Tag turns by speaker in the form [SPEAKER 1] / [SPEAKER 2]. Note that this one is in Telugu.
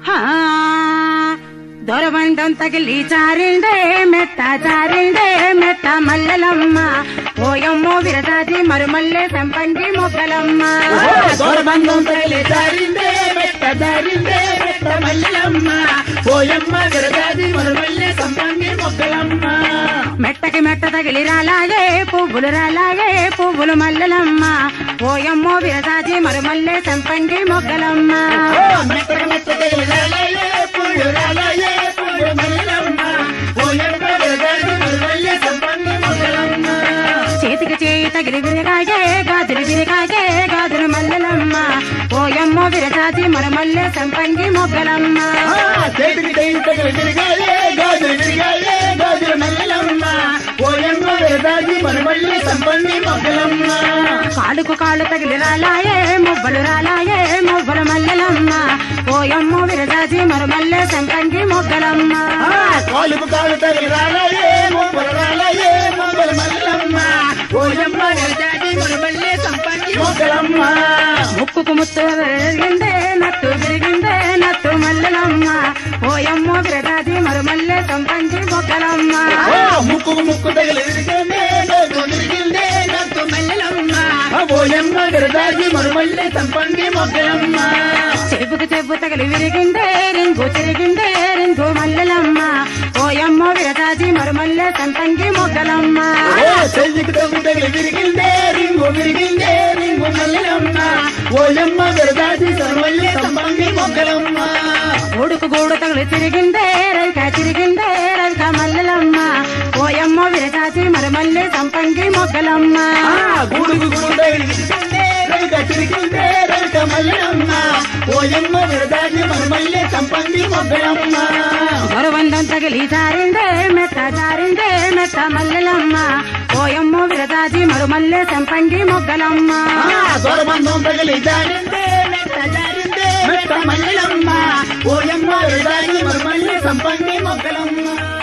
[SPEAKER 1] హా, దొరబంధం తగిలి చారిండే మెత్త చారిండే మెత్త మల్లెలమ్మ ఓయమ్మో విరదాది మరుమల్లె సంపంగి మొగ్గలమ్మ
[SPEAKER 2] దొరబంధం తగిలి జారిందే మెట్ట జారిందే మెట్ట మల్లెలమ్మ పోయమ్మ విరదాది మరుమల్లె సంపంగి మొక్కలమ్మ
[SPEAKER 1] మెట్టకి మెట్ట తగిలి రాలాగే పువ్వులు రాలాగే పువ్వులు మల్లెలమ్మ ఓయమ్మో విరదాది మరుమల్లె సంపంగి మొగ్గలమ్మ
[SPEAKER 2] మెట్ట మెట్ట తగిలి రాలయే పువ్వు రాలయే పువ్వు మల్లెలమ్మ పోయమ్మ విరదాది మరుమల్లె సంపంగి మొక్కలమ్మ
[SPEAKER 1] చేతికి చేయి తగిలి విరగాగే గాజులు విరగాగే గాజులు మల్లెలమ్మ ఓయమ్మో విరదాది మరుమల్లె సంపంగి మొగ్గలమ్మ
[SPEAKER 2] చేతికి చేయి తగిలి విరిగాయే గాజులు విరిగాయే గాజుల మల్లెలమ్మ పోయమ్మ విరదాది మరుమల్లె సంపంగి మొక్కలమ్మ
[SPEAKER 1] కాలుకు కాళ్ళు తగిలి రాలాయే మువ్వలు రాలాయే మువ్వల మల్లెలమ్మ ఓయమ్మో విరదాది మరుమల్లె సంపంగి మొగ్గలమ్మ
[SPEAKER 2] కాలుకు కాలు తగిలి రాలయే మొబ్బలు రాలయే మొబ్బలు మల్లమ్మ ఓయమ్మ నిలజాతి మరుమల్లే సంపంగి మొగ్గలమ్మ
[SPEAKER 1] ముక్కుకు ముత్తు విరిగిందే నట్టు విరిగిందే నట్టు మల్లెలమ్మ ఓయమ్మో విరదాది మరుమల్లె సంపంగి మొగ్గలమ్మ
[SPEAKER 2] ఓ ముక్కు ముక్కు తగిలి విరిగిందే నోటు విరిగిందే నట్టు మల్లెలమ్మ ఓయమ్మ నిలజాతి మరుమల్లే సంపంగి మొగ్గలమ్మ
[SPEAKER 1] చెప్పుకు చెప్పు తగిలి విరిగిందే రింగు తిరిగిందే రింగు మల్లెలమ్మ ఓయమ్మో విరదాది మరుమల్లె సంపంగి మొగ్గలమ్మ
[SPEAKER 2] ఓ చెయ్యికి తగ్గు తగిలి విరిగిందే రింగు విరిగిందే రింగు మల్లెలమ్మ ఓయమ్మ నిలజాతి మరుమల్లే సంపంగి మొగ్గలమ్మ
[SPEAKER 1] గూడుకు గూడు తగిలి తిరిగిందే రైక తిరిగిందే రైక మల్లెలమ్మ ఓయమ్మో విరదాది మరుమల్లె సంపంగి మొగ్గలమ్మ
[SPEAKER 2] ఆ గూడుకు గూడు తిరిగిందే రైక తిరిగిందే రైక మల్లెలమ్మ ఓయమ్మ విరదాజి మరుమల్లె సంపంగి మొగ్గలమ్మ
[SPEAKER 1] గొరవందం తగిలి జారిందే మెత్త జారిందే మెత్త మల్లెలమ్మ ఓయమ్మో విరదాది మరుమల్లె సంపంగి మొగ్గలమ్మ
[SPEAKER 2] ఆ దొరబంధం తగిలి జారిందే మెట్ట జారిందే మెట్ట మల్లెలమ్మ ఓయమ్మ విరదాజి మరుమల్లె సంపంగి మొగ్గలమ్మ